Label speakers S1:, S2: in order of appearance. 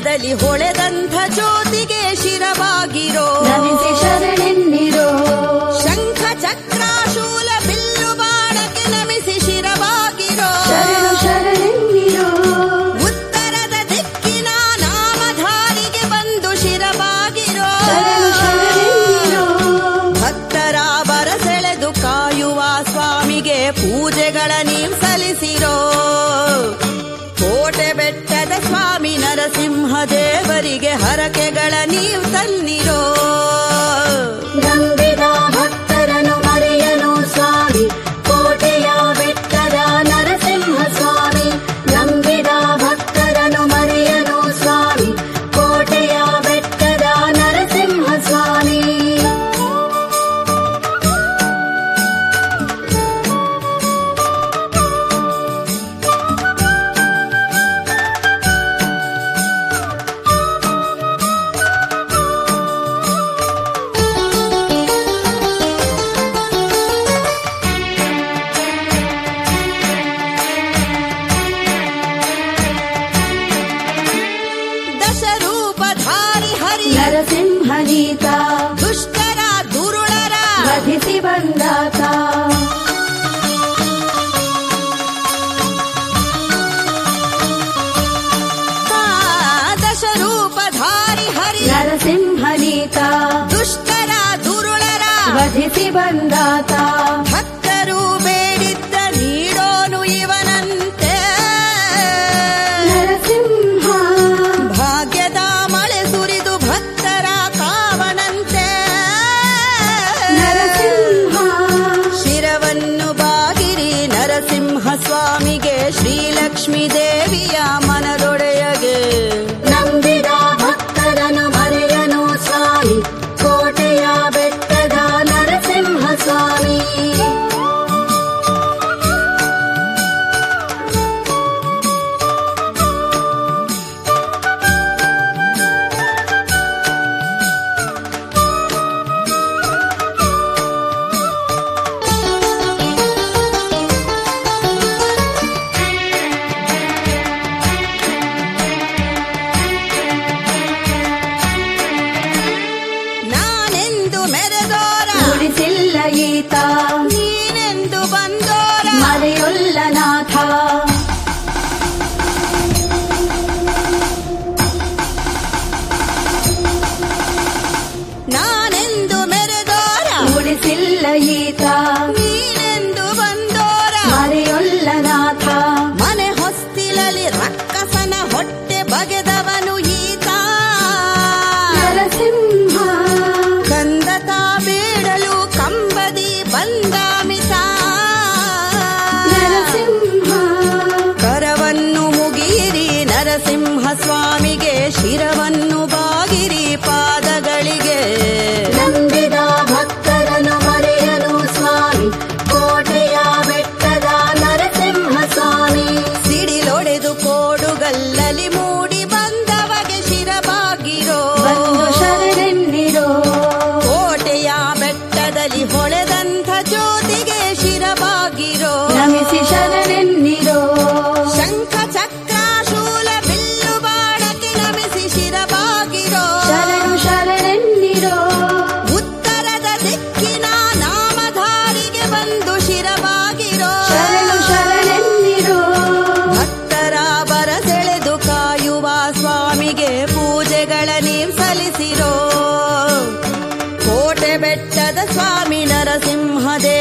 S1: ಬೆಟ್ಟದಲ್ಲಿ ಹೊಳೆದಂಥ ಜ್ಯೋತಿಗೆ ಶಿರವಾಗಿರೋ
S2: ನಮಿಸಿ ಶರಣೆನ್ನಿರೋ
S1: ಶಂಖ ಚಕ್ರ ಶೂಲ ಬಿಲ್ಲು ಬಾಣಕ್ಕೆ ನಮಿಸಿ ಶಿರವಾಗಿರೋ
S2: ಶರಣು ಶರಣೆನ್ನಿರೋ
S1: ಉತ್ತರದ ದಿಕ್ಕಿನ ನಾಮಧಾರಿಗೆ ಬಂದು ಶಿರವಾಗಿರೋ
S2: ಶರಣು ಶರಣೆನ್ನಿರೋ
S1: ಭಕ್ತರ ಬರಸೆಳೆದು ಕಾಯುವ ಸ್ವಾಮಿಗೆ ಪೂಜೆಗಳ ನೀವು ಸಲ್ಲಿಸಿರೋ ಕೋಟೆ ಬೆಟ್ಟದ ಸ್ವಾಮಿ ನರಸಿಂಹ ದೇವರಿಗೆ ಹರಕೆಗಳ ನೀವು ತನ್ನಿರೋ
S2: ನಂಬಿದ ಭಕ್ತರನು ಮರೆಯನು ಸ್ವಾಮಿ ಕೋಟೆಯ ಬೆಟ್ಟದ ನರಸಿಂಹ ಸ್ವಾಮಿ ನಂಬಿದ ಭಕ್ತರನು ಮರೆಯನು ಸ್ವಾಮಿ ಕೋಟೆಯ ಬೆಟ್ಟದ ನರಸಿಂಹ ಸ್ವಾಮಿ
S1: ದಶರೂಪಧಾರಿ ಹರಿ
S2: ನರಸಿಂಹನೀತ
S1: ದುಷ್ಟರ ದುರುಳರ
S2: ವಧಿಸಿ ಬಂದಾತ
S1: ಆ, ದಶರೂಪಧಾರಿ ಹರಿ
S2: ನರಸಿಂಹನೀತ
S1: ದುಷ್ಟರ ದುರುಳರ
S2: ವಧಿಸಿ ಬಂದಾತ
S1: ಭಕ್ತರು ಬೇಡಿದ್ದ ನೀಡೋನು ಇವನಂತೆ
S2: ನರಸಿಂಹ
S1: ಭಾಗ್ಯದ ಮಳೆ ಸುರಿದು ಭಕ್ತರ ಕಾವನಂತೆ
S2: ನರಸಿಂಹ
S1: ಶಿರವನ್ನು ಬಾಗಿರಿ ನರಸಿಂಹ ಸ್ವಾಮಿಗೆ ಶ್ರೀಲಕ್ಷ್ಮೀ ದೇವಿಯ ಮನದೊಡೆಯಗೆ
S2: ನಂಬಿದ ಭಕ್ತರನು ಮರೆಯನು ಸ್ವಾಮಿ ಕೋಟೆಯ ಬೆಟ್ಟದ ನರಸಿಂಹ ಸ್ವಾಮಿ
S1: ನಾನೆಂದು ಮೆರೆದೋರ
S2: ಉಳಿಸಿಲ್ಲ ಈತ
S1: ನೀನೆಂದು ಬಂದೋರ
S2: ಮರೆಯೊಲ್ಲ ನಾಥ
S1: ನಾನೆಂದು ಮೆರೆದೋರ
S2: ಉಳಿಸಿಲ್ಲ ಈತ
S1: ನೀನೆಂದು ಬಂದೋರ
S2: ಮರೆಯೊಲ್ಲ ನಾಥ
S1: ಮನೆ ಹೊಸ್ತಿಲಲ್ಲಿ ರಕ್ಕಸನ ಹೊಟ್ಟೆ ಬಗೆದವನು ಈತ
S2: ನರಸಿಂಹ
S1: ಕಂದತ ಬೇಡಲು ಕಂಬದಿ ಬಂದಾಮಿತ
S2: ನರಸಿಂಹ
S1: ಕರವನ್ನು ಮುಗಿರಿ ನರಸಿಂಹ ಸ್ವಾಮಿಗೆ ಶಿರವನ್ನು ಬಾಗಿರಿ ಪಾದಗಳಿಗೆ
S2: ನಂಬಿದ ಭಕ್ತರನು ಮರೆಯನು ಸ್ವಾಮಿ ಕೋಟೆಯ ಬೆಟ್ಟದ ನರಸಿಂಹ ಸ್ವಾಮಿ
S1: ಸಿಡಿಲೊಡೆದು ಕೋಡುಗಲ್ಲಲಿ ಮೂಡಿ ಬಂದವಗೆ ಶಿರಬಾಗಿರೋ
S2: ಬಂದು ಶರಣೆನ್ನಿರೋ
S1: ಕೋಟೆಯ ಬೆಟ್ಟದಲ್ಲಿ ಹೊಳೆದಂಥ ಜ್ಯೋತಿಗೆ ಶಿರಬಾಗಿರೋ
S2: ನಮಿಸಿ ಶರಣೆನ್ನಿರೋ
S1: ಶಂಖ ಚಕ್ರ ಶೂಲ ಬಿಲ್ಲು ಬಾಣಕ್ಕೆ ನಮಿಸಿ ಶಿರಬಾಗಿರೋ
S2: ಶರಣು ಶರಣೆನ್ನಿರೋ
S1: ಉತ್ತರದ ದಿಕ್ಕಿನ ನಾಮಧಾರಿಗೆ ಬಂದು ಶಿರಬಾಗಿರೋ
S2: ಶರಣು ಶರಣೆನ್ನಿರೋ
S1: ಭಕ್ತರ ಬರಸೆಳೆದು ಕಾಯುವ ಸ್ವಾಮಿಗೆ ಪೂಜೆಗಳ ನೀವು ಸಲ್ಲಿಸಿರೋ ಕೋಟೆ ಬೆಟ್ಟದ ಸ್ವಾಮಿ ನರಸಿಂಹ